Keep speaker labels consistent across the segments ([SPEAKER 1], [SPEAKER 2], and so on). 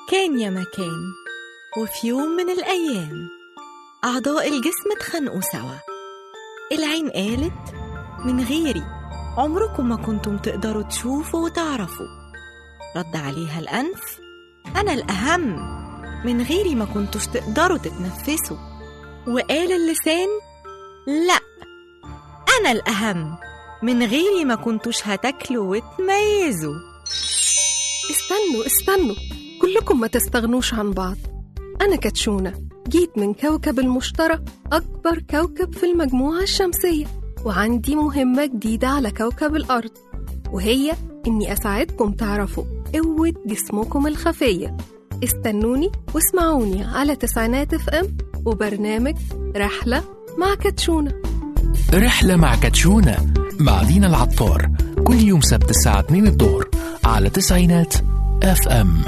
[SPEAKER 1] كان يا مكان وفي يوم من الأيام أعضاء الجسم اتخانقوا سوا العين قالت من غيري عمركم ما كنتم تقدروا تشوفوا وتعرفوا رد عليها الأنف أنا الأهم من غيري ما كنتوش تقدروا تتنفسوا وقال اللسان لأ أنا الأهم من غيري ما كنتوش هتاكلوا وتميزوا
[SPEAKER 2] استنوا استنوا كلكم ما تستغنوش عن بعض أنا كاتشونة جيت من كوكب المشتري أكبر كوكب في المجموعة الشمسية وعندي مهمة جديدة على كوكب الأرض وهي إني أساعدكم تعرفوا قوة جسمكم الخفية استنوني واسمعوني على تسعينات اف ام وبرنامج رحلة مع كاتشونة
[SPEAKER 3] رحلة مع كاتشونا مع دينا العطار كل يوم سبت الساعة 2 الظهر على تسعينات اف ام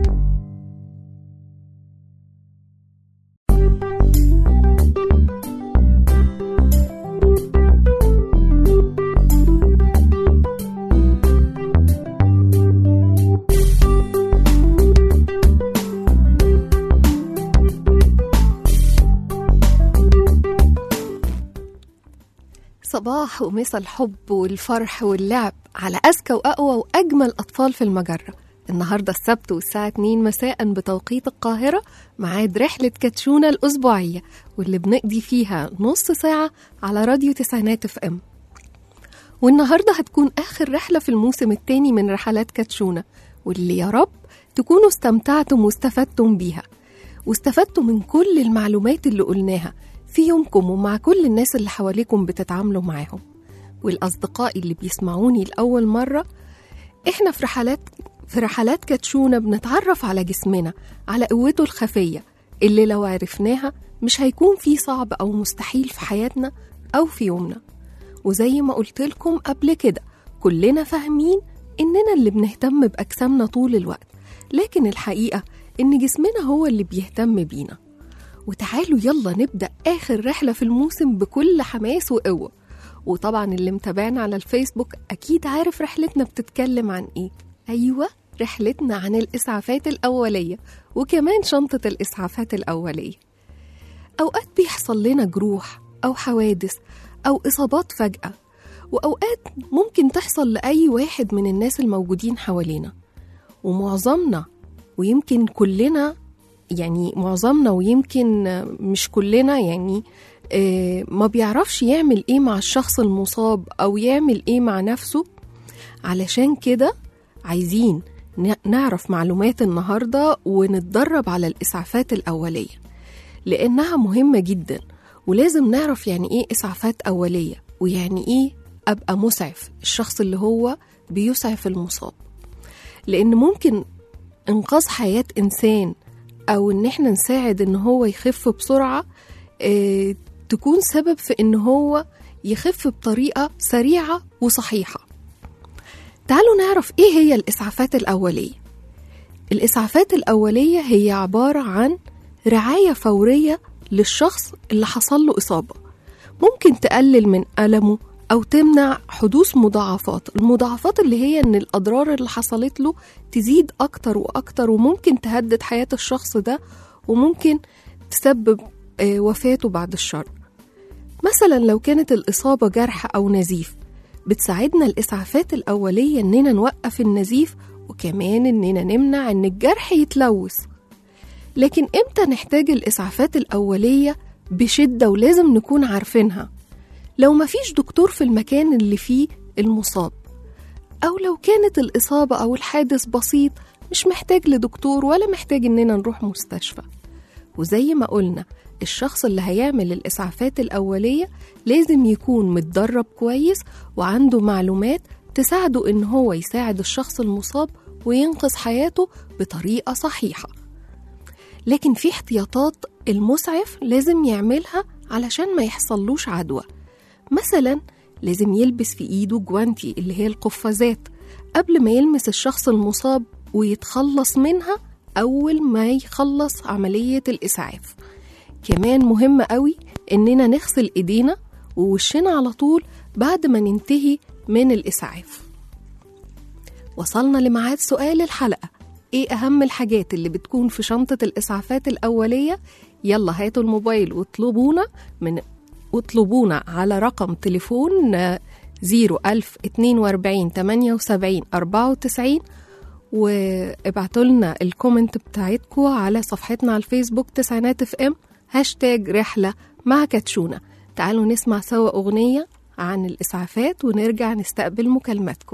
[SPEAKER 2] صباح ومسا الحب والفرح واللعب على أذكى وأقوى وأجمل أطفال في المجرة النهاردة السبت والساعة 2 مساء بتوقيت القاهرة ميعاد رحلة كاتشونة الأسبوعية واللي بنقضي فيها نص ساعة على راديو تسعينات اف ام والنهاردة هتكون آخر رحلة في الموسم الثاني من رحلات كاتشونة واللي يا رب تكونوا استمتعتم واستفدتم بيها واستفدتوا من كل المعلومات اللي قلناها في يومكم ومع كل الناس اللي حواليكم بتتعاملوا معاهم والأصدقاء اللي بيسمعوني لأول مرة إحنا في رحلات في رحلات كاتشونة بنتعرف على جسمنا على قوته الخفية اللي لو عرفناها مش هيكون في صعب أو مستحيل في حياتنا أو في يومنا وزي ما قلت لكم قبل كده كلنا فاهمين إننا اللي بنهتم بأجسامنا طول الوقت لكن الحقيقة إن جسمنا هو اللي بيهتم بينا وتعالوا يلا نبدأ آخر رحلة في الموسم بكل حماس وقوة وطبعا اللي متابعنا على الفيسبوك أكيد عارف رحلتنا بتتكلم عن إيه أيوة رحلتنا عن الإسعافات الأولية وكمان شنطة الإسعافات الأولية أوقات بيحصل لنا جروح أو حوادث أو إصابات فجأة وأوقات ممكن تحصل لأي واحد من الناس الموجودين حوالينا ومعظمنا ويمكن كلنا يعني معظمنا ويمكن مش كلنا يعني آه، ما بيعرفش يعمل ايه مع الشخص المصاب او يعمل ايه مع نفسه علشان كده عايزين ن- نعرف معلومات النهارده ونتدرب على الاسعافات الاوليه لانها مهمه جدا ولازم نعرف يعني ايه اسعافات اوليه ويعني ايه ابقى مسعف الشخص اللي هو بيسعف المصاب لان ممكن انقاذ حياه انسان او ان احنا نساعد ان هو يخف بسرعه آه، تكون سبب في ان هو يخف بطريقه سريعه وصحيحه تعالوا نعرف ايه هي الاسعافات الاوليه الاسعافات الاوليه هي عباره عن رعايه فوريه للشخص اللي حصل له اصابه ممكن تقلل من المه او تمنع حدوث مضاعفات المضاعفات اللي هي ان الاضرار اللي حصلت له تزيد اكتر واكتر وممكن تهدد حياه الشخص ده وممكن تسبب آه، وفاته بعد الشر مثلا لو كانت الإصابة جرح أو نزيف بتساعدنا الإسعافات الأولية إننا نوقف النزيف وكمان إننا نمنع إن الجرح يتلوث لكن إمتى نحتاج الإسعافات الأولية بشدة ولازم نكون عارفينها لو مفيش دكتور في المكان اللي فيه المصاب أو لو كانت الإصابة أو الحادث بسيط مش محتاج لدكتور ولا محتاج إننا نروح مستشفى وزي ما قلنا الشخص اللي هيعمل الإسعافات الأولية لازم يكون متدرب كويس وعنده معلومات تساعده إن هو يساعد الشخص المصاب وينقذ حياته بطريقة صحيحة لكن في احتياطات المسعف لازم يعملها علشان ما يحصلوش عدوى مثلا لازم يلبس في ايده جوانتي اللي هي القفازات قبل ما يلمس الشخص المصاب ويتخلص منها أول ما يخلص عملية الإسعاف كمان مهم قوي إننا نغسل إيدينا ووشنا على طول بعد ما ننتهي من الإسعاف وصلنا لميعاد سؤال الحلقة ايه اهم الحاجات اللي بتكون في شنطة الاسعافات الاولية يلا هاتوا الموبايل واطلبونا من واطلبونا على رقم تليفون آه، 01042 78 94 وابعتوا لنا الكومنت بتاعتكم على صفحتنا على الفيسبوك تسعينات اف ام هاشتاج رحلة مع كاتشونا تعالوا نسمع سوا أغنية عن الإسعافات ونرجع نستقبل مكالماتكم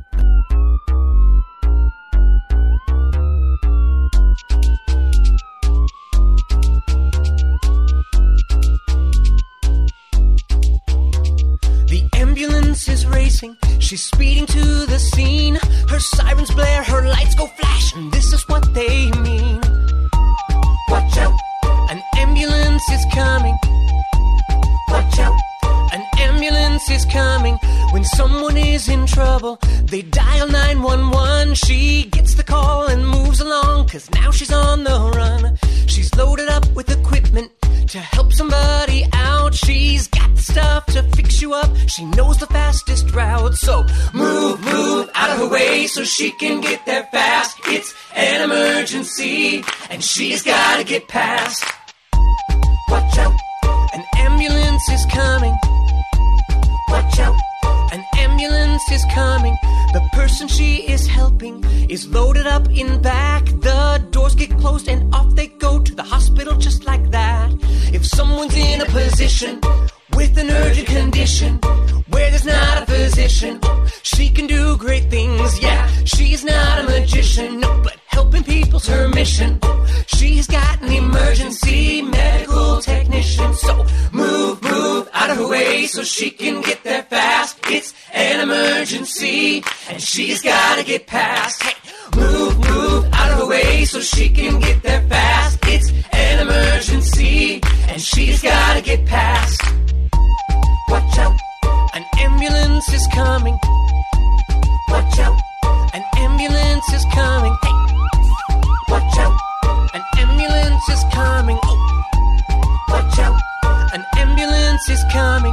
[SPEAKER 4] The ambulance is racing, she's speeding to the scene. Her sirens blare, her lights go flash, and this is what they mean. Watch out, an ambulance is coming. Watch out, an ambulance is coming. When someone is in trouble, they dial 911. She gets the call and moves along, cause now she's on the run. She's loaded up with equipment to help somebody out. She's got the stuff to fix you up. She knows the fastest route. So move, move out of her way so she can get there fast. It's an emergency and she's gotta get past. Watch out, an ambulance is coming. Watch out, an ambulance is coming. The person she is helping is loaded up in back. The doors get closed and off they go to the hospital just like that. If someone's in a position with an urgent condition where there's not a physician, she can do great things. Yeah, she's not a magician, no, but helping people's her mission. She's got an emergency medical technician. So move, move out of her way so she can get there fast. It's an emergency and she's gotta get past. Hey, move, move out of her way so she can get there fast. It's an emergency and she's gotta get past. Watch out, an ambulance is coming. Watch out, an ambulance is coming. Hey, watch out, an ambulance is coming. Oh, watch out, an ambulance is coming.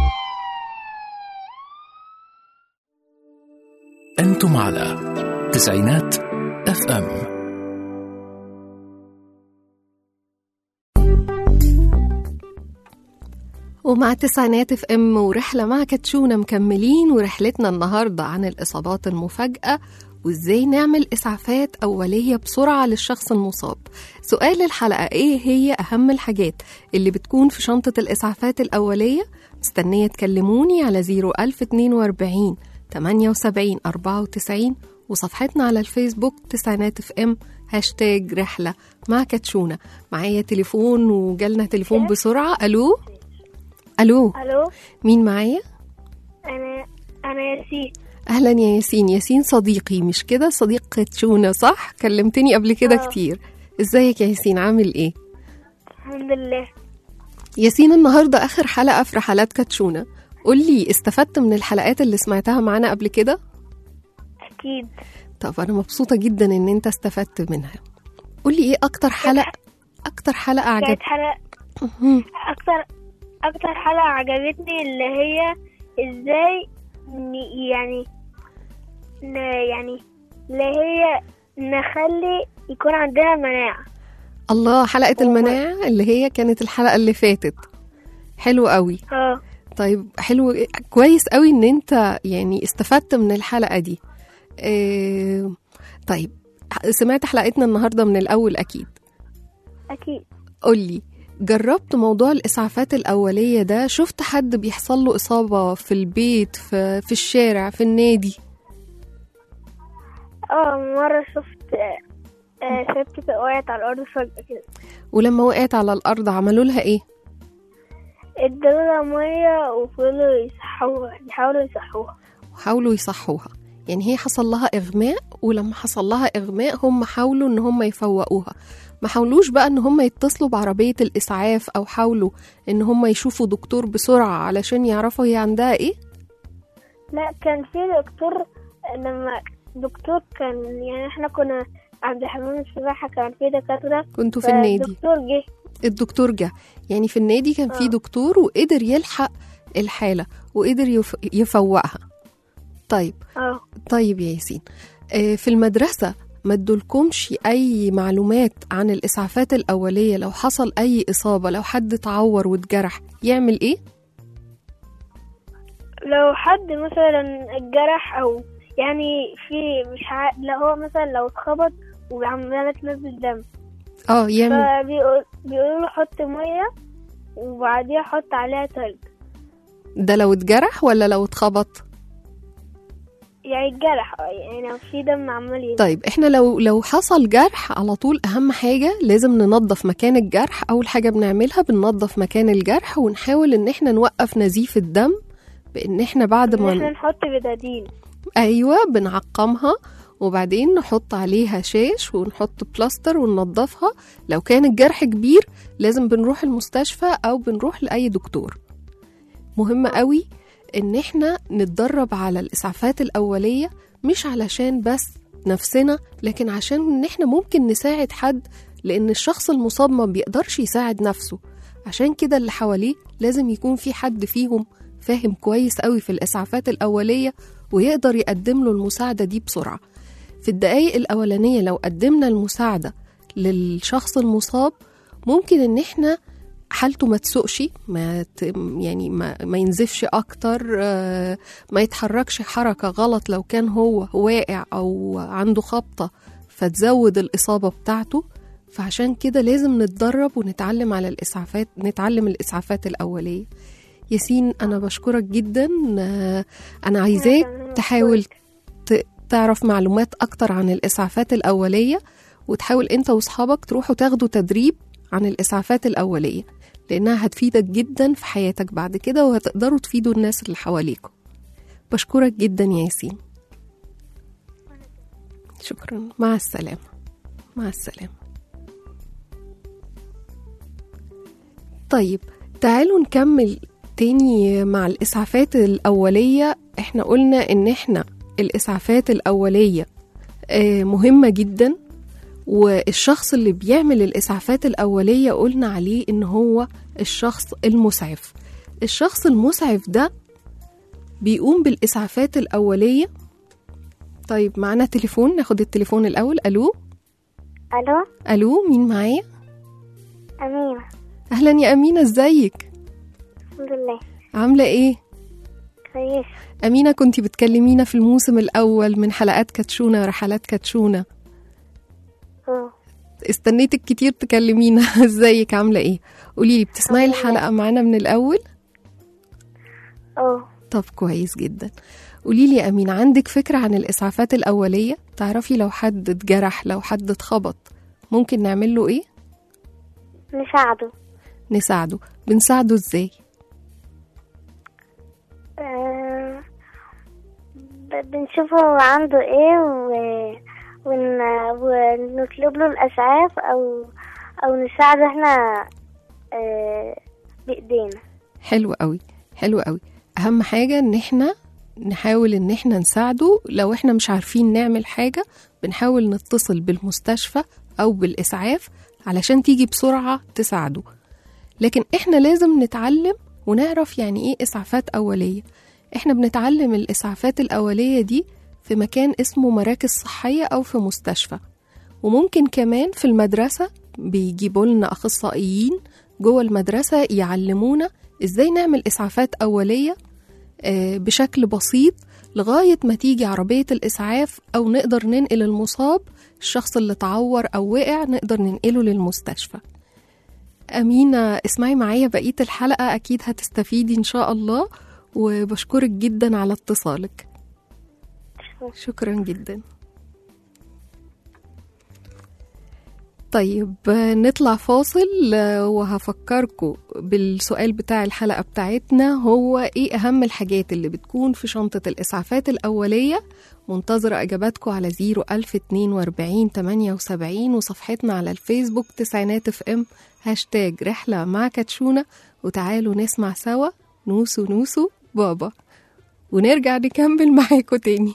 [SPEAKER 3] أنتم على تسعينات اف ام
[SPEAKER 2] ومع تسعينات اف ام ورحلة مع كاتشونا مكملين ورحلتنا النهاردة عن الإصابات المفاجئة وإزاي نعمل إسعافات أولية بسرعة للشخص المصاب سؤال الحلقة إيه هي أهم الحاجات اللي بتكون في شنطة الإسعافات الأولية مستنية تكلموني على 01042 78 94 وصفحتنا على الفيسبوك تسعينات اف ام هاشتاج رحلة مع كاتشونا معايا تليفون وجالنا تليفون بسرعة ألو ألو
[SPEAKER 5] الو
[SPEAKER 2] مين معايا؟
[SPEAKER 5] انا انا ياسين
[SPEAKER 2] أهلا يا ياسين ياسين صديقي مش كده صديق كاتشونا صح؟ كلمتني قبل كده
[SPEAKER 5] آه.
[SPEAKER 2] كتير ازيك يا ياسين عامل ايه؟
[SPEAKER 5] الحمد لله
[SPEAKER 2] ياسين النهاردة آخر حلقة في رحلات كاتشونا قولي استفدت من الحلقات اللي سمعتها معانا قبل كده؟
[SPEAKER 5] اكيد
[SPEAKER 2] طب أنا مبسوطة جدا إن أنت استفدت منها قولي إيه أكتر حلقة أكتر حلقة
[SPEAKER 5] كانت
[SPEAKER 2] عجبتك؟
[SPEAKER 5] حلقة اكتر اكتر حلقة عجبتني اللي هي ازاي ن- يعني ن- يعني اللي هي نخلي يكون عندنا مناعة
[SPEAKER 2] الله حلقة المناعة اللي هي كانت الحلقة اللي فاتت حلو قوي
[SPEAKER 5] اه
[SPEAKER 2] طيب حلو كويس قوي ان انت يعني استفدت من الحلقة دي إيه طيب سمعت حلقتنا النهاردة من الأول أكيد
[SPEAKER 5] اكيد
[SPEAKER 2] قولي جربت موضوع الإسعافات الأولية ده شفت حد بيحصل له إصابة في البيت في, في الشارع في النادي
[SPEAKER 5] اه مرة شفت آه، آه، ست كده وقعت على الأرض فجأة كده
[SPEAKER 2] ولما وقعت على الأرض عملوا لها إيه
[SPEAKER 5] ادالها مية وفضلوا يصحوها يحاولوا يصحوها
[SPEAKER 2] وحاولوا يصحوها يعني هي حصل لها إغماء ولما حصل لها إغماء هم حاولوا إن هم يفوقوها ما حاولوش بقى إن هم يتصلوا بعربية الإسعاف أو حاولوا إن هم يشوفوا دكتور بسرعة علشان يعرفوا هي عندها إيه
[SPEAKER 5] لا كان في دكتور لما دكتور كان يعني احنا كنا عند حمام السباحة كان في دكاترة
[SPEAKER 2] كنتوا في النادي
[SPEAKER 5] فالدكتور جه
[SPEAKER 2] الدكتور جه يعني في النادي كان في
[SPEAKER 5] آه.
[SPEAKER 2] دكتور وقدر يلحق الحالة وقدر يف... يفوقها طيب
[SPEAKER 5] اه
[SPEAKER 2] طيب يا ياسين آه، في المدرسة ما ادولكمش اي معلومات عن الاسعافات الاوليه لو حصل اي اصابه لو حد اتعور واتجرح يعمل ايه
[SPEAKER 5] لو حد مثلا اتجرح او يعني في مش ع... لو هو مثلا لو اتخبط وعمالة تنزل دم
[SPEAKER 2] اه يعمل
[SPEAKER 5] فبيقولوا له حط مية وبعديها حط عليها تلج
[SPEAKER 2] ده لو اتجرح ولا لو اتخبط
[SPEAKER 5] يعني الجرح يعني لو في دم عمال ينزل
[SPEAKER 2] طيب احنا لو لو حصل جرح على طول اهم حاجه لازم ننظف مكان الجرح اول حاجه بنعملها بننظف مكان الجرح ونحاول ان احنا نوقف نزيف الدم بان احنا بعد
[SPEAKER 5] ان
[SPEAKER 2] ما
[SPEAKER 5] احنا نحط بتادين
[SPEAKER 2] ايوه بنعقمها وبعدين نحط عليها شاش ونحط بلاستر وننضفها لو كان الجرح كبير لازم بنروح المستشفى او بنروح لاي دكتور مهم قوي ان احنا نتدرب على الاسعافات الاوليه مش علشان بس نفسنا لكن عشان ان احنا ممكن نساعد حد لان الشخص المصاب ما بيقدرش يساعد نفسه عشان كده اللي حواليه لازم يكون في حد فيهم فاهم كويس قوي في الاسعافات الاوليه ويقدر يقدم له المساعده دي بسرعه في الدقايق الاولانيه لو قدمنا المساعده للشخص المصاب ممكن ان احنا حالته ما تسوقش ما ت... يعني ما, ما ينزفش اكتر آه، ما يتحركش حركه غلط لو كان هو واقع او عنده خبطه فتزود الاصابه بتاعته فعشان كده لازم نتدرب ونتعلم على الاسعافات نتعلم الاسعافات الاوليه ياسين انا بشكرك جدا آه، انا عايزاك
[SPEAKER 5] كمان
[SPEAKER 2] تحاول ت- تعرف معلومات اكتر عن الاسعافات الاوليه وتحاول انت واصحابك تروحوا تاخدوا تدريب عن الاسعافات الاوليه لانها هتفيدك جدا في حياتك بعد كده وهتقدروا تفيدوا الناس اللي حواليكم بشكرك جدا يا ياسين شكرا مع السلامه مع السلامه طيب تعالوا نكمل تاني مع الإسعافات الأولية احنا قلنا إن احنا الإسعافات الأولية آه، مهمة جدا والشخص اللي بيعمل الإسعافات الأولية قلنا عليه إن هو الشخص المسعف الشخص المسعف ده بيقوم بالإسعافات الأولية طيب معنا تليفون ناخد التليفون الأول ألو
[SPEAKER 5] الو
[SPEAKER 2] ألو مين معايا
[SPEAKER 5] امينه
[SPEAKER 2] أهلا يا أمينة ازيك
[SPEAKER 5] الحمد لله
[SPEAKER 2] عاملة إيه
[SPEAKER 5] كويس
[SPEAKER 2] أمينة كنتي بتكلمينا في الموسم الأول من حلقات كاتشونا رحلات كاتشونا
[SPEAKER 5] اه
[SPEAKER 2] استنيتك كتير تكلمينا ازيك عاملة ايه قوليلي بتسمعي
[SPEAKER 5] الحمد لله.
[SPEAKER 2] الحلقة معانا من الأول
[SPEAKER 5] اه
[SPEAKER 2] طب كويس جدا قوليلي يا أمينة عندك فكرة عن الإسعافات الأولية تعرفي لو حد اتجرح لو حد اتخبط ممكن نعمل له ايه
[SPEAKER 5] نساعده
[SPEAKER 2] نساعده بنساعده ازاي
[SPEAKER 5] آه، ب- بنشوف هو عنده ايه و... ون... ونطلب له الاسعاف او او نساعده احنا آه، بايدينا
[SPEAKER 2] حلو قوي حلو قوي اهم حاجه ان احنا نحاول ان احنا نساعده لو احنا مش عارفين نعمل حاجه بنحاول نتصل بالمستشفى او بالاسعاف علشان تيجي بسرعه تساعده لكن احنا لازم نتعلم ونعرف يعني ايه اسعافات اوليه احنا بنتعلم الاسعافات الاوليه دي في مكان اسمه مراكز صحيه او في مستشفى وممكن كمان في المدرسه بيجيبوا لنا اخصائيين جوه المدرسه يعلمونا ازاي نعمل اسعافات اوليه آه، بشكل بسيط لغايه ما تيجي عربيه الاسعاف او نقدر ننقل المصاب الشخص اللي اتعور او وقع نقدر ننقله للمستشفى أمينة اسمعي معايا بقية الحلقة أكيد هتستفيدي إن شاء الله وبشكرك جدا على اتصالك شكرا جدا طيب نطلع فاصل وهفكركم بالسؤال بتاع الحلقة بتاعتنا هو ايه أهم الحاجات اللي بتكون في شنطة الإسعافات الأولية منتظرة إجاباتكم على 01042 78 وصفحتنا على الفيسبوك تسعينات اف ام هاشتاج رحلة مع كاتشونا وتعالوا نسمع سوا نوسو نوسو بابا ونرجع نكمل معاكم تاني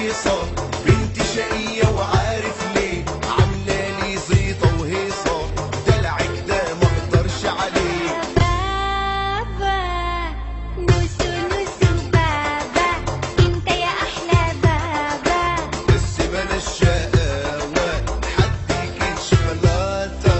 [SPEAKER 6] هيصة بنت شقية وعارف ليه عاملة لي زيطة وهيصة دلعك ده ما اقدرش عليه
[SPEAKER 7] بابا نوسو نوسو بابا انت يا احلى بابا
[SPEAKER 6] بس بلاش شقاوة حديك شوكولاتة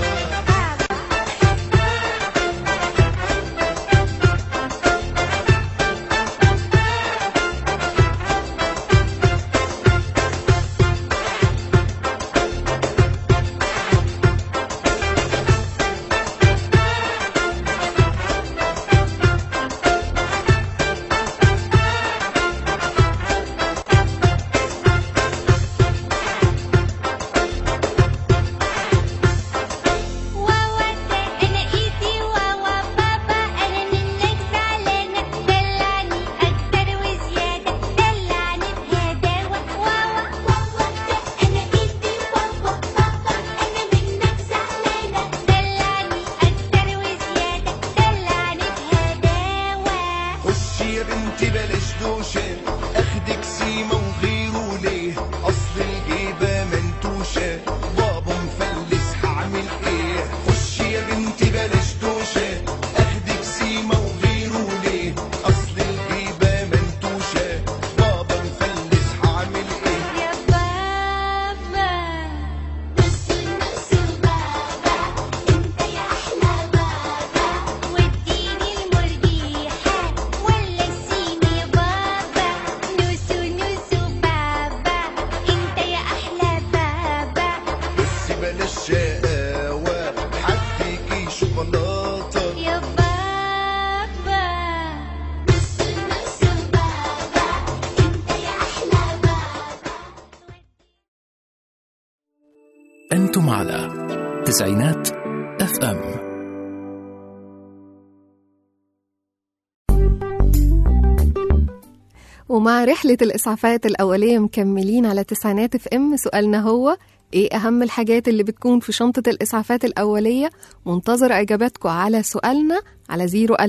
[SPEAKER 7] واوا انا ايدي واوا بابا انا منك زعلانه دلعني اكتر وزياده دلعني بهداوه واوا واوا انا ايدي واوا بابا انا منك زعلانه دلعني اكتر وزياده دلعني بهداوه
[SPEAKER 6] خشي يا بنتي بلاش دوشة اخدك سيمة وغيره ليه اصل الجيبة منتوشة بابا مفلس هعمل ايه خشي يا بنتي بلاش دوشة اخدك سيمة وغيره ليه اصل الجيبة منتوشة بابا مفلس هعمل ايه
[SPEAKER 7] يا بابا نسو نسو بابا انت يا احلى بابا واديني المرجيحة ولا السيم يا بابا نسو نسو بابا انت يا احلى بابا
[SPEAKER 6] بس بلاش شقاوة حديكي شوكولاتة
[SPEAKER 7] يا بابا نسو نسو بابا انت يا احلى بابا
[SPEAKER 3] أنتم على تسعينات اف ام
[SPEAKER 2] ومع رحلة الإسعافات الأولية مكملين على تسعينات اف ام سؤالنا هو ايه أهم الحاجات اللي بتكون في شنطة الإسعافات الأولية منتظر إجاباتكم على سؤالنا على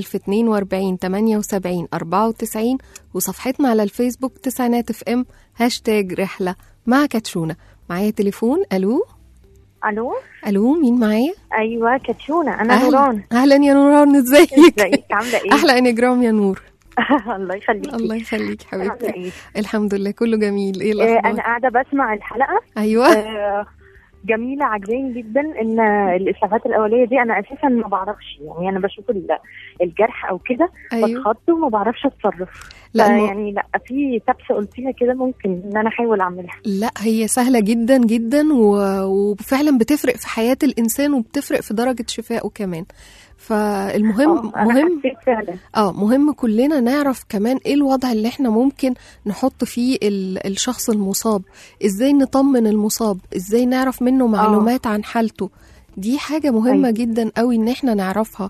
[SPEAKER 2] 01042 78 94 وصفحتنا على الفيسبوك تسعينات اف ام هاشتاج رحلة مع كاتشونا معايا تليفون ألو
[SPEAKER 8] الو
[SPEAKER 2] ألو مين معايا؟
[SPEAKER 8] ايوه كاتشونا انا
[SPEAKER 2] أهلا.
[SPEAKER 8] نوران
[SPEAKER 2] أهلا يا نوران ازيك؟
[SPEAKER 8] ازيك عامله ايه
[SPEAKER 2] أحلى انجرام يا نور
[SPEAKER 8] الله يخليكي
[SPEAKER 2] الله يخليك
[SPEAKER 8] عامله
[SPEAKER 2] حبيبتي
[SPEAKER 8] ايه
[SPEAKER 2] الحمد لله كله جميل ايه
[SPEAKER 8] آه،
[SPEAKER 2] الأخبار؟
[SPEAKER 8] انا قاعده بسمع الحلقه
[SPEAKER 2] أيوه
[SPEAKER 8] آه، جميله عجباني جدا ان الاسعافات الاوليه دي انا اساسا ما بعرفش يعني انا بشوف ال- الجرح او كده
[SPEAKER 2] أيوه
[SPEAKER 8] بتخض وما بعرفش اتصرف
[SPEAKER 2] لا
[SPEAKER 8] لا
[SPEAKER 2] الم-
[SPEAKER 8] يعني لا في تبس قلتيها كده ممكن ان انا احاول اعملها
[SPEAKER 2] لا هي سهلة جدا جدا و... وفعلا بتفرق في حياة الإنسان وبتفرق في درجة شفائه كمان فالمهم
[SPEAKER 8] آه، انا
[SPEAKER 2] مهم
[SPEAKER 8] حسيت فعلا
[SPEAKER 2] اه مهم كلنا نعرف كمان ايه الوضع اللي احنا ممكن نحط فيه ال... الشخص المصاب ازاي نطمن المصاب ازاي نعرف منه معلومات عن حالته دي حاجة مهمة
[SPEAKER 8] أيوة.
[SPEAKER 2] جدا قوي ان احنا نعرفها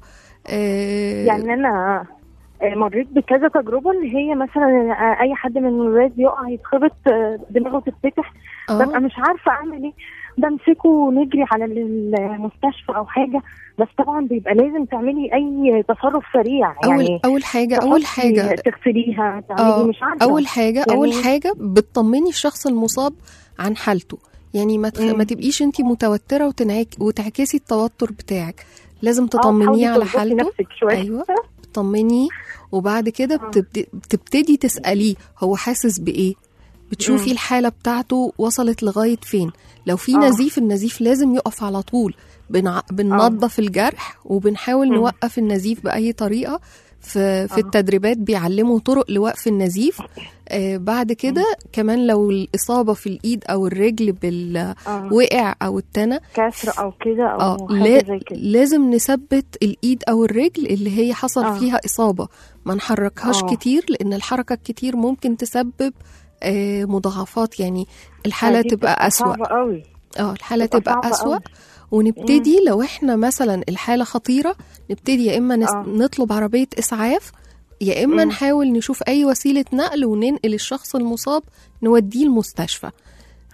[SPEAKER 2] آه
[SPEAKER 8] يعني انا آه، مريت بكذا تجربه ان هي مثلا آه، اي حد من الولاد يقع يتخبط آه، دماغه تتفتح ببقى
[SPEAKER 2] اه
[SPEAKER 8] مش عارفه اعمل ايه بمسكه ونجري على المستشفى او حاجه بس طبعا بيبقى لازم تعملي اي تصرف سريع
[SPEAKER 2] اول
[SPEAKER 8] يعني
[SPEAKER 2] اول حاجة اول
[SPEAKER 8] تحطي-
[SPEAKER 2] حاجة
[SPEAKER 8] تغسليها تعملي
[SPEAKER 2] اه
[SPEAKER 8] مش عارفه
[SPEAKER 2] اول حاجه اول
[SPEAKER 8] يعني-
[SPEAKER 2] حاجه بتطمني الشخص المصاب عن حالته يعني ما تخ...
[SPEAKER 8] مم.
[SPEAKER 2] ما تبقيش انت متوتره وتنعك... وتعكسي التوتر بتاعك لازم
[SPEAKER 8] آه،
[SPEAKER 2] تطمنيه
[SPEAKER 8] حاولي
[SPEAKER 2] على
[SPEAKER 8] تظبطي
[SPEAKER 2] حالته
[SPEAKER 8] نفسك شويه
[SPEAKER 2] ايوه تطمنيه وبعد كده بتبد... بتبتدي تساليه هو حاسس بايه بتشوفي
[SPEAKER 8] مم.
[SPEAKER 2] الحاله بتاعته وصلت لغايه فين لو في
[SPEAKER 8] آه.
[SPEAKER 2] نزيف النزيف لازم يقف على طول بنع... بننظف الجرح وبنحاول
[SPEAKER 8] مم.
[SPEAKER 2] نوقف النزيف باي طريقه في في
[SPEAKER 8] آه.
[SPEAKER 2] التدريبات بيعلموا طرق لوقف النزيف آه بعد كده كمان لو الإصابة في الإيد أو الرجل بالوقع
[SPEAKER 8] آه.
[SPEAKER 2] أو التنة
[SPEAKER 8] كسر او كده او
[SPEAKER 2] اه
[SPEAKER 8] حاجه
[SPEAKER 2] لا
[SPEAKER 8] زي كده
[SPEAKER 2] لازم نثبت الإيد أو الرجل اللي هي حصل
[SPEAKER 8] آه.
[SPEAKER 2] فيها إصابة ما نحركهاش
[SPEAKER 8] آه.
[SPEAKER 2] كتير لأن الحركة الكتير ممكن تسبب آه مضاعفات يعني الحالة
[SPEAKER 8] دي
[SPEAKER 2] تبقى
[SPEAKER 8] بتبقى
[SPEAKER 2] أسوأ
[SPEAKER 8] صعبه قوي
[SPEAKER 2] اه الحالة
[SPEAKER 8] بتبقى
[SPEAKER 2] تبقى
[SPEAKER 8] صعبة
[SPEAKER 2] أسوأ
[SPEAKER 8] أوي.
[SPEAKER 2] ونبتدي لو احنا مثلا الحالة خطيرة نبتدي يا إما نس...
[SPEAKER 8] آه.
[SPEAKER 2] نطلب عربية إسعاف يا إما
[SPEAKER 8] مم.
[SPEAKER 2] نحاول نشوف أي وسيلة نقل وننقل الشخص المصاب نوديه المستشفى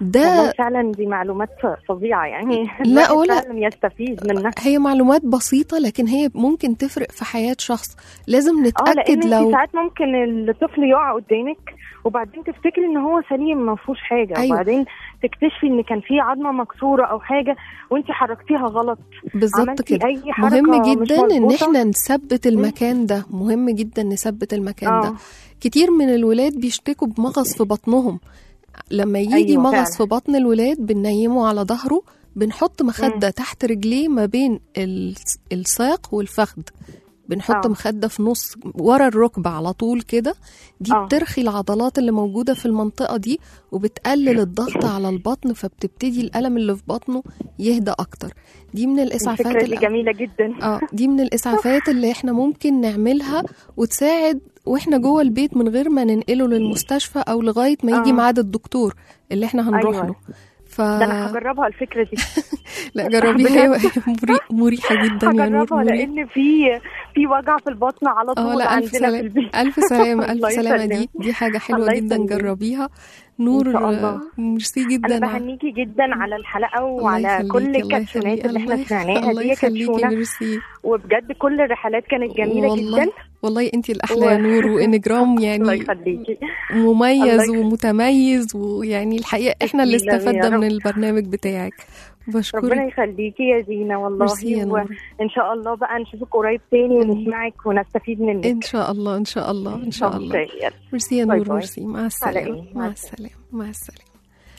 [SPEAKER 2] ده
[SPEAKER 8] والله فعلا دي معلومات فظيعه يعني
[SPEAKER 2] لا
[SPEAKER 8] الواحد
[SPEAKER 2] ولا-
[SPEAKER 8] فعلا يستفيد منها
[SPEAKER 2] هي معلومات بسيطة لكن هي ممكن تفرق في حياة شخص لازم
[SPEAKER 8] اه
[SPEAKER 2] نتأكد
[SPEAKER 8] لان انت
[SPEAKER 2] لو
[SPEAKER 8] ساعات ممكن الطفل يقع قدامك وبعدين تفتكري ان هو سليم ما فيهوش حاجه
[SPEAKER 2] أيوة.
[SPEAKER 8] وبعدين تكتشفي ان كان في عظمه مكسوره او حاجه وانت حركتيها غلط
[SPEAKER 2] بالظبط
[SPEAKER 8] عملتي
[SPEAKER 2] كده
[SPEAKER 8] اي حركه
[SPEAKER 2] مهم
[SPEAKER 8] مش
[SPEAKER 2] جدا ان
[SPEAKER 8] مظبوطة.
[SPEAKER 2] احنا نثبت المكان ده مهم جدا نثبت المكان ده
[SPEAKER 8] اه
[SPEAKER 2] كتير من الولاد بيشتكوا بمغص في بطنهم لما يجي
[SPEAKER 8] أيوة
[SPEAKER 2] مغص
[SPEAKER 8] فعلا.
[SPEAKER 2] في بطن الولاد بننيمه على ظهره بنحط مخدة تحت رجليه ما بين الس- الساق والفخذ بنحط
[SPEAKER 8] آه.
[SPEAKER 2] مخدة في نص ورا الركبة على طول كده دي
[SPEAKER 8] آه.
[SPEAKER 2] بترخي العضلات اللي موجودة في المنطقة دي وبتقلل الضغط على البطن فبتبتدي الألم اللي في بطنه يهدى أكتر دي من الإسعافات
[SPEAKER 8] الفكره دي
[SPEAKER 2] الأ-
[SPEAKER 8] جميله جدا
[SPEAKER 2] اه دي من الاسعافات اللي احنا ممكن نعملها وتساعد واحنا جوه البيت من غير ما ننقله للمستشفى او لغايه ما يجي
[SPEAKER 8] آه.
[SPEAKER 2] ميعاد الدكتور اللي احنا هنروح
[SPEAKER 8] أيوة.
[SPEAKER 2] له ف
[SPEAKER 8] ده انا هجربها الفكره دي
[SPEAKER 2] لا جربيها هي مري- مريحه جدا يا نور
[SPEAKER 8] هجربها
[SPEAKER 2] مريحة.
[SPEAKER 8] لان في في وجع في البطن على
[SPEAKER 2] اه
[SPEAKER 8] طول
[SPEAKER 2] لا الف
[SPEAKER 8] عندنا في
[SPEAKER 2] سلامه
[SPEAKER 8] البيت
[SPEAKER 2] الف سلامه الف
[SPEAKER 8] الله
[SPEAKER 2] سلامه دي
[SPEAKER 8] يسلمك.
[SPEAKER 2] دي حاجه حلوه
[SPEAKER 8] الله
[SPEAKER 2] جدا
[SPEAKER 8] يسلمك.
[SPEAKER 2] جربيها نور
[SPEAKER 8] إن شاء الله.
[SPEAKER 2] آه، ميرسي جدا
[SPEAKER 8] انا بهنيكي جدا على الحلقه
[SPEAKER 2] الله
[SPEAKER 8] وعلى
[SPEAKER 2] يخليكي،
[SPEAKER 8] كل
[SPEAKER 2] الله
[SPEAKER 8] الكاتشونات
[SPEAKER 2] يخليكي،
[SPEAKER 8] اللي احنا
[SPEAKER 2] الله يخ-
[SPEAKER 8] سمعناها
[SPEAKER 2] الله
[SPEAKER 8] دي
[SPEAKER 2] يخليكي
[SPEAKER 8] كاتشونه
[SPEAKER 2] ميرسي
[SPEAKER 8] وبجد كل الرحلات كانت جميله
[SPEAKER 2] والله
[SPEAKER 8] جدا
[SPEAKER 2] والله انت الاحلى
[SPEAKER 8] و-
[SPEAKER 2] يا نور وانجرام
[SPEAKER 8] الله
[SPEAKER 2] يعني
[SPEAKER 8] يخليكي
[SPEAKER 2] مميز
[SPEAKER 8] الله يخليك.
[SPEAKER 2] ومتميز ويعني الحقيقه احنا اللي
[SPEAKER 8] تسلمي يا
[SPEAKER 2] استفدنا
[SPEAKER 8] رب.
[SPEAKER 2] من البرنامج بتاعك
[SPEAKER 8] ربنا
[SPEAKER 2] بشكرك
[SPEAKER 8] يخليكي يا زينه
[SPEAKER 2] ميرسي يا
[SPEAKER 8] والله
[SPEAKER 2] نور
[SPEAKER 8] وان شاء الله بقى نشوفك قريب تاني ونسمعك ونستفيد منك
[SPEAKER 2] ان شاء الله ان شاء الله ان شاء الله
[SPEAKER 8] يلا.
[SPEAKER 2] ميرسي يا
[SPEAKER 8] باي
[SPEAKER 2] نور
[SPEAKER 8] باي.
[SPEAKER 2] ميرسي مع
[SPEAKER 8] على
[SPEAKER 2] السلامه
[SPEAKER 8] إيه؟
[SPEAKER 2] مع
[SPEAKER 8] مع
[SPEAKER 2] السلامه مع السلامه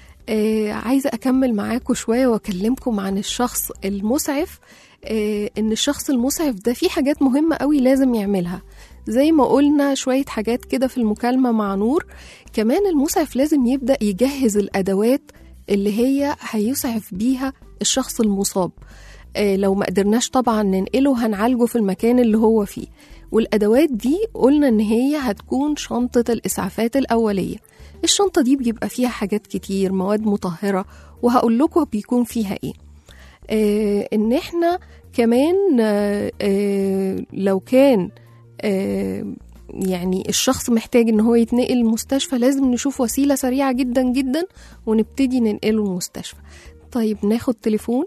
[SPEAKER 2] آه عايزه اكمل معاكم شويه واكلمكم عن الشخص المسعف آه ان الشخص المسعف ده في حاجات مهمه قوي لازم يعملها زي ما قلنا شويه حاجات كده في المكالمه مع نور كمان المسعف لازم يبدا يجهز الادوات اللي هي هيسعف بيها الشخص المصاب آه، لو ما قدرناش طبعا ننقله هنعالجه في المكان اللي هو فيه والادوات دي قلنا ان هي هتكون شنطه الاسعافات الاوليه الشنطه دي بيبقى فيها حاجات كتير مواد مطهره وهقول لكم بيكون فيها ايه آه ان احنا كمان آه آه لو كان آه يعني الشخص محتاج ان هو يتنقل المستشفى لازم نشوف وسيله سريعه جدا جدا ونبتدي ننقله المستشفى طيب ناخد تليفون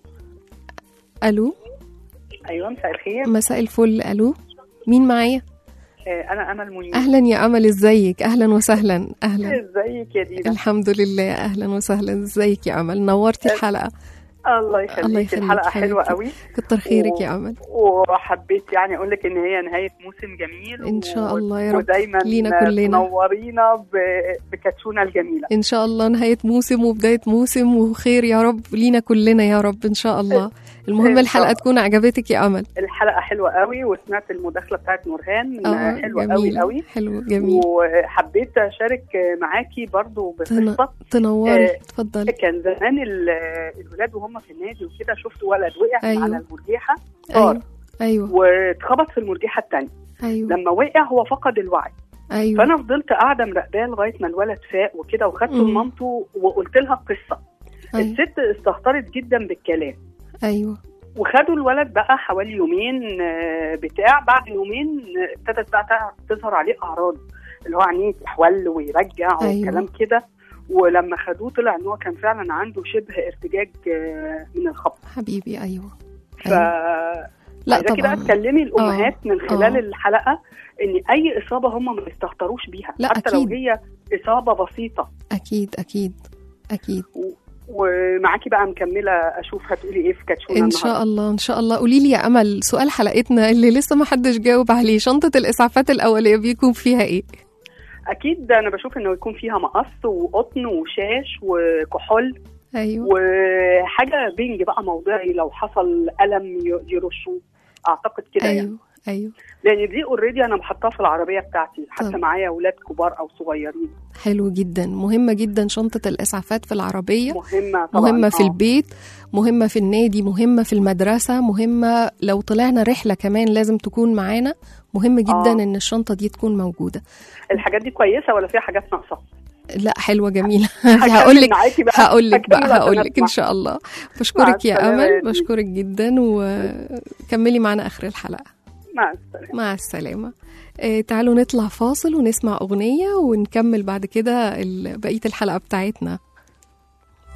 [SPEAKER 2] الو
[SPEAKER 9] ايوه مساء الخير
[SPEAKER 2] مساء الفل الو مين معايا
[SPEAKER 9] آه، انا امل منير
[SPEAKER 2] اهلا يا امل ازيك اهلا وسهلا اهلا
[SPEAKER 9] ازيك يا دينا
[SPEAKER 2] الحمد لله اهلا وسهلا ازيك يا امل نورتي الحلقه
[SPEAKER 9] الله يخليك,
[SPEAKER 2] الله يخليك
[SPEAKER 9] الحلقه حلوه
[SPEAKER 2] حبيبتي.
[SPEAKER 9] قوي
[SPEAKER 2] كتر خيرك يا امل
[SPEAKER 9] وحبيت يعني اقول لك ان هي نهايه موسم جميل
[SPEAKER 2] إن شاء
[SPEAKER 9] و-
[SPEAKER 2] الله يا رب.
[SPEAKER 9] ودايما
[SPEAKER 2] لينا كلنا.
[SPEAKER 9] تنورينا ب- بكاتشونا الجميله
[SPEAKER 2] ان شاء الله نهايه موسم وبدايه موسم وخير يا رب لينا كلنا يا رب ان شاء الله المهم
[SPEAKER 9] إن شاء
[SPEAKER 2] الحلقه
[SPEAKER 9] الله.
[SPEAKER 2] تكون عجبتك يا امل
[SPEAKER 9] الحلقه حلوه قوي وسمعت المداخله بتاعت نورهان
[SPEAKER 2] اه
[SPEAKER 9] حلوه قوي
[SPEAKER 2] جميل
[SPEAKER 9] قوي
[SPEAKER 2] حلو جميل
[SPEAKER 9] وحبيت اشارك معاكي برضو
[SPEAKER 2] تن-
[SPEAKER 9] بقصه
[SPEAKER 2] تنوري
[SPEAKER 9] آه،
[SPEAKER 2] اتفضلي
[SPEAKER 9] كان زمان ال- الولاد وهم في النادي وكده شفت ولد وقع
[SPEAKER 2] أيوة.
[SPEAKER 9] على المرجيحه طار
[SPEAKER 2] ايوه ايوه
[SPEAKER 9] واتخبط في المرجيحه الثانيه
[SPEAKER 2] ايوه
[SPEAKER 9] لما وقع هو فقد الوعي
[SPEAKER 2] ايوه
[SPEAKER 9] فانا فضلت قاعده مراقباه لغايه ما الولد فاق وكده وخدته
[SPEAKER 2] مم.
[SPEAKER 9] لمامته وقلت لها القصه
[SPEAKER 2] ايوه
[SPEAKER 9] الست استهترت جدا بالكلام
[SPEAKER 2] ايوه
[SPEAKER 9] وخدوا الولد بقى حوالي يومين آه، بتاع بعد يومين آه، ابتدت بقى تع- تظهر عليه اعراض اللي هو عينيه تحول ويرجع
[SPEAKER 2] أيوة.
[SPEAKER 9] وكلام كده ولما خدوه طلع ان هو كان فعلا عنده شبه ارتجاج آه، من الخبط
[SPEAKER 2] حبيبي ايوه
[SPEAKER 9] ف
[SPEAKER 2] أيوة. لا
[SPEAKER 9] عايزاكي بقى
[SPEAKER 2] طبعا
[SPEAKER 9] تكلمي الامهات من خلال
[SPEAKER 2] آه.
[SPEAKER 9] الحلقه ان اي اصابه هم ما يستهتروش بيها
[SPEAKER 2] لا،
[SPEAKER 9] حتى
[SPEAKER 2] أكيد.
[SPEAKER 9] لو هي اصابه بسيطه
[SPEAKER 2] اكيد اكيد اكيد
[SPEAKER 9] ومعاكي بقى مكمله اشوف هتقولي ايه في كاتشونا
[SPEAKER 2] ان شاء الله ان شاء الله قولي لي يا امل سؤال حلقتنا اللي لسه ما حدش جاوب عليه شنطه الاسعافات الاوليه بيكون فيها ايه
[SPEAKER 9] اكيد انا بشوف انه يكون فيها مقص وقطن وشاش وكحول
[SPEAKER 2] ايوه
[SPEAKER 9] وحاجه بنج بقى موضعي لو حصل الم ي- يرشوه اعتقد كده يعني
[SPEAKER 2] ايوه ايوه
[SPEAKER 9] لان دي اوريدي انا محطاها في العربيه بتاعتي حتى
[SPEAKER 2] طب.
[SPEAKER 9] معايا اولاد كبار او صغيرين
[SPEAKER 2] حلو جدا مهمه جدا شنطه الاسعافات في العربيه
[SPEAKER 9] مهمه طبعا
[SPEAKER 2] مهمه في
[SPEAKER 9] آه.
[SPEAKER 2] البيت مهمه في النادي مهمه في المدرسه مهمه لو طلعنا رحله كمان لازم تكون معانا مهم جدا
[SPEAKER 9] آه.
[SPEAKER 2] ان الشنطه دي تكون موجوده
[SPEAKER 9] الحاجات دي كويسه ولا فيها حاجات ناقصه
[SPEAKER 2] لا حلوه جميله
[SPEAKER 9] هكمل
[SPEAKER 2] هقول لك
[SPEAKER 9] معاكي بقى.
[SPEAKER 2] هقول لك بقى
[SPEAKER 9] هكمل عشان
[SPEAKER 2] هقول لك ان
[SPEAKER 9] أسمع.
[SPEAKER 2] شاء الله
[SPEAKER 9] مع
[SPEAKER 2] بشكرك يا
[SPEAKER 9] السلامة يا
[SPEAKER 2] امل
[SPEAKER 9] دي.
[SPEAKER 2] بشكرك جدا وكملي معانا اخر الحلقه
[SPEAKER 9] مع السلامه
[SPEAKER 2] مع السلامه آه، تعالوا نطلع فاصل ونسمع اغنيه ونكمل بعد كده ال- بقيه الحلقه بتاعتنا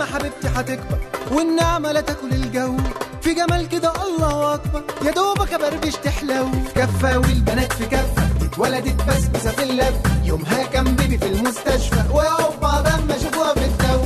[SPEAKER 10] النعمة حبيبتي هتكبر والنعمة لا تاكل الجو في جمال كده الله أكبر يا دوبك أبربش تحلو في كفة والبنات في كفة اتولدت بسبوسة في اللف يومها كان بيبي في المستشفى وقعوا بعض أما شافوها في الدو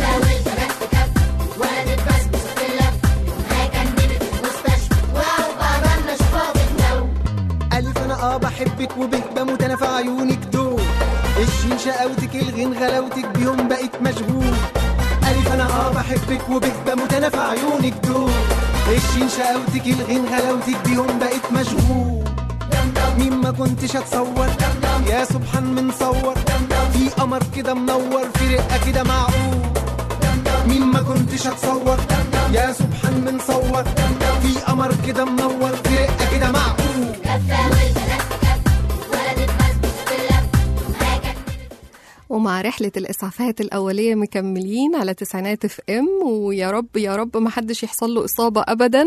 [SPEAKER 10] ألف أنا أه بحبك وبه بموت أنا في عيونك دول الشين شقاوتك الغين غلاوتك بيهم بقيت مشغول ألف أنا أه بحبك وبه بموت أنا في عيونك دول الشين شقاوتك الغين غلاوتك بيهم بقيت مشغول مين ما كنتش اتصور يا سبحان من صور في قمر كده منور في رقه كده معقول مين ما كنتش اتصور يا سبحان من صور في قمر كده منور في رقه كده معقول
[SPEAKER 2] ومع رحلة الإسعافات الأولية مكملين على تسعينات اف ام ويا رب يا رب ما حدش يحصل له إصابة أبدا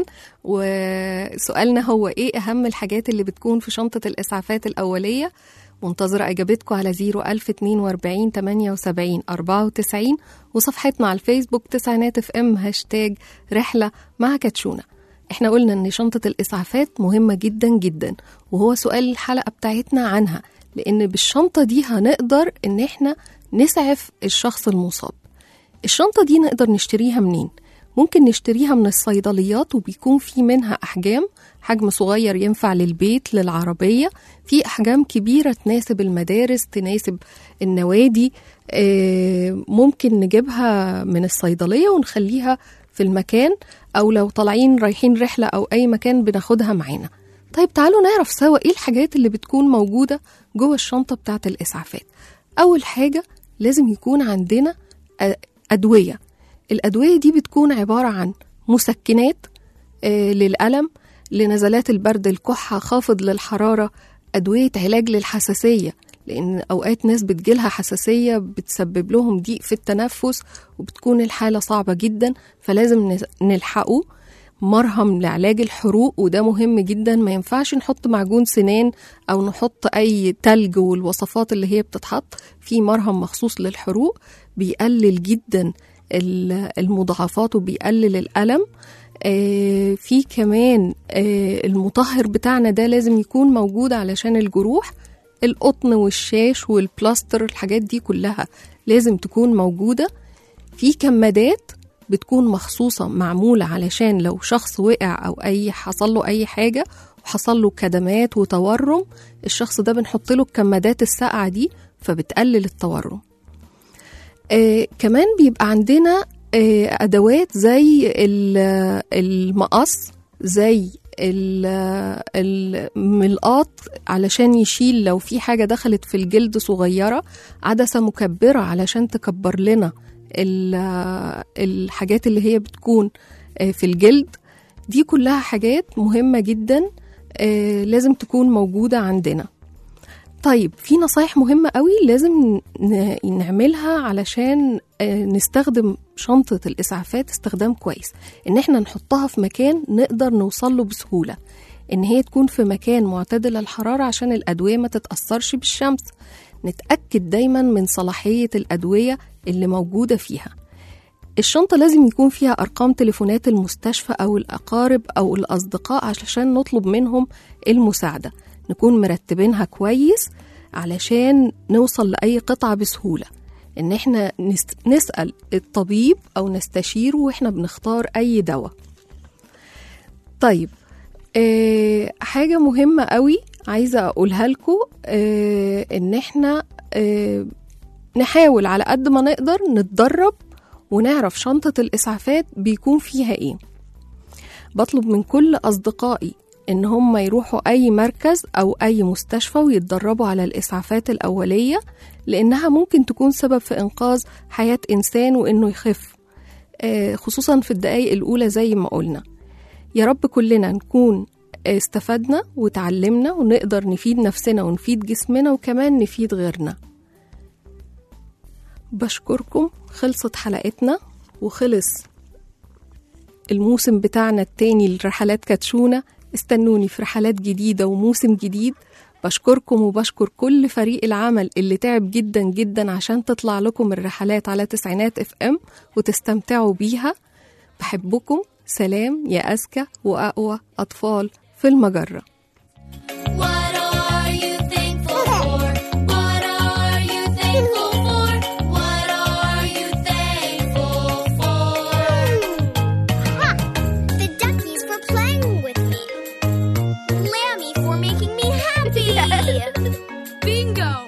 [SPEAKER 2] وسؤالنا هو إيه أهم الحاجات اللي بتكون في شنطة الإسعافات الأولية منتظرة إجابتكم على 01042 78 94 وصفحتنا على الفيسبوك تسعينات اف ام هاشتاج رحلة مع كاتشونا احنا قلنا ان شنطة الإسعافات مهمة جدا جدا وهو سؤال الحلقة بتاعتنا عنها لأن بالشنطة دي هنقدر ان احنا نسعف الشخص المصاب الشنطة دي نقدر نشتريها منين؟ ممكن نشتريها من الصيدليات وبيكون في منها أحجام حجم صغير ينفع للبيت للعربية في أحجام كبيرة تناسب المدارس تناسب النوادي آه، ممكن نجيبها من الصيدلية ونخليها في المكان أو لو طالعين رايحين رحلة أو أي مكان بناخدها معانا طيب تعالوا نعرف سوا إيه الحاجات اللي بتكون موجودة جوه الشنطة بتاعة الإسعافات أول حاجة لازم يكون عندنا أ- أدوية الأدوية دي بتكون عبارة عن مسكنات آه، للألم لنزلات البرد الكحة خافض للحرارة أدوية علاج للحساسية لأن أوقات ناس بتجيلها حساسية بتسبب لهم ضيق في التنفس وبتكون الحالة صعبة جدا فلازم نس- نلحقه مرهم لعلاج الحروق وده مهم جدا ما ينفعش نحط معجون سنان أو نحط أي تلج والوصفات اللي هي بتتحط في مرهم مخصوص للحروق بيقلل جدا ال- المضاعفات وبيقلل الألم آه، في كمان آه، المطهر بتاعنا ده لازم يكون موجود علشان الجروح القطن والشاش والبلاستر الحاجات دي كلها لازم تكون موجودة في كمادات بتكون مخصوصة معمولة علشان لو شخص وقع أو أي حصل له أي حاجة وحصل له كدمات وتورم الشخص ده بنحط له الكمادات الساقعة دي فبتقلل التورم آه كمان بيبقى عندنا آه أدوات زي ال- المقص زي ال- الملقاط علشان يشيل لو في حاجة دخلت في الجلد صغيرة عدسة مكبرة علشان تكبر لنا ال- الحاجات اللي هي بتكون آه، في الجلد دي كلها حاجات مهمة جدا آه، لازم تكون موجودة عندنا طيب في نصايح مهمة قوي لازم ن- نعملها علشان آه، نستخدم شنطة الإسعافات استخدام كويس إن احنا نحطها في مكان نقدر نوصل له بسهولة إن هي تكون في مكان معتدل الحرارة عشان الأدوية ما تتأثرش بالشمس نتأكد دايما من صلاحية الأدوية اللي موجودة فيها الشنطة لازم يكون فيها أرقام تليفونات المستشفى أو الأقارب أو الأصدقاء علشان نطلب منهم المساعدة نكون مرتبينها كويس علشان نوصل لأي قطعة بسهولة إن إحنا نس- نسأل الطبيب أو نستشيره وإحنا بنختار أي دواء طيب آه حاجة مهمة قوي عايزة أقولها لكم آه إن إحنا آه نحاول على قد ما نقدر نتدرب ونعرف شنطة الإسعافات بيكون فيها إيه بطلب من كل أصدقائي إن هم يروحوا أي مركز أو أي مستشفى ويتدربوا على الإسعافات الأولية لأنها ممكن تكون سبب في إنقاذ حياة إنسان وإنه يخف آه، خصوصا في الدقايق الأولى زي ما قلنا يا رب كلنا نكون استفدنا وتعلمنا ونقدر نفيد نفسنا ونفيد جسمنا وكمان نفيد غيرنا بشكركم خلصت حلقتنا وخلص الموسم بتاعنا التاني لرحلات كاتشونا استنوني في رحلات جديدة وموسم جديد بشكركم وبشكر كل فريق العمل اللي تعب جدا جدا عشان تطلع لكم الرحلات على تسعينات اف ام وتستمتعوا بيها بحبكم سلام يا أذكى وأقوى أطفال في المجرة
[SPEAKER 7] What are you thankful for? What are you thankful for? What are you thankful for? Ha! The duckies for playing with me. Lammy for making me happy. Bingo!